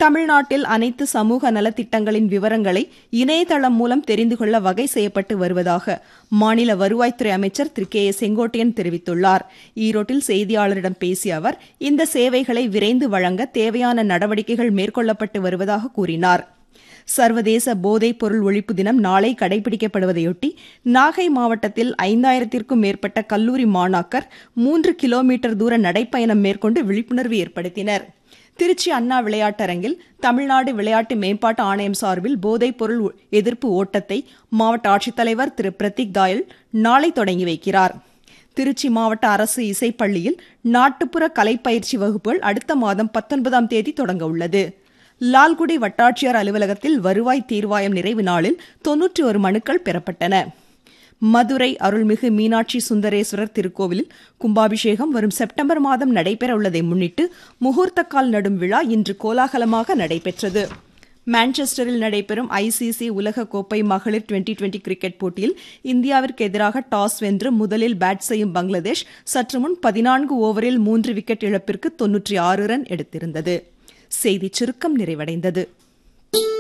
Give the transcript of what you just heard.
தமிழ்நாட்டில் அனைத்து சமூக நலத்திட்டங்களின் விவரங்களை இணையதளம் மூலம் தெரிந்து கொள்ள வகை செய்யப்பட்டு வருவதாக மாநில வருவாய்த்துறை அமைச்சர் திரு கே ஏ செங்கோட்டையன் தெரிவித்துள்ளார் ஈரோட்டில் செய்தியாளரிடம் பேசிய அவர் இந்த சேவைகளை விரைந்து வழங்க தேவையான நடவடிக்கைகள் மேற்கொள்ளப்பட்டு வருவதாக கூறினார் சர்வதேச போதைப் பொருள் ஒழிப்பு தினம் நாளை கடைபிடிக்கப்படுவதையொட்டி நாகை மாவட்டத்தில் ஐந்தாயிரத்திற்கும் மேற்பட்ட கல்லூரி மாணாக்கர் மூன்று கிலோமீட்டர் தூர நடைப்பயணம் மேற்கொண்டு விழிப்புணர்வு ஏற்படுத்தினர் திருச்சி அண்ணா விளையாட்டரங்கில் தமிழ்நாடு விளையாட்டு மேம்பாட்டு ஆணையம் சார்பில் போதைப் பொருள் எதிர்ப்பு ஓட்டத்தை மாவட்ட ஆட்சித்தலைவர் திரு பிரதீக் தாயல் நாளை தொடங்கி வைக்கிறார் திருச்சி மாவட்ட அரசு இசைப்பள்ளியில் நாட்டுப்புற கலைப்பயிற்சி வகுப்புகள் அடுத்த மாதம் பத்தொன்பதாம் தேதி தொடங்க உள்ளது லால்குடி வட்டாட்சியர் அலுவலகத்தில் வருவாய் தீர்வாயம் நிறைவு நாளில் தொன்னூற்றி ஒரு மனுக்கள் பெறப்பட்டன மதுரை அருள்மிகு மீனாட்சி சுந்தரேஸ்வரர் திருக்கோவிலில் கும்பாபிஷேகம் வரும் செப்டம்பர் மாதம் நடைபெற உள்ளதை முன்னிட்டு முகூர்த்தக்கால் நடும் விழா இன்று கோலாகலமாக நடைபெற்றது மான்செஸ்டரில் நடைபெறும் ஐசிசி உலக கோப்பை மகளிர் டுவெண்டி டுவெண்டி கிரிக்கெட் போட்டியில் இந்தியாவிற்கு எதிராக டாஸ் வென்று முதலில் பேட் செய்யும் பங்களாதேஷ் சற்று முன் பதினான்கு ஓவரில் மூன்று விக்கெட் இழப்பிற்கு தொன்னூற்றி ஆறு ரன் எடுத்திருந்தது செய்திச் சுருக்கம் நிறைவடைந்தது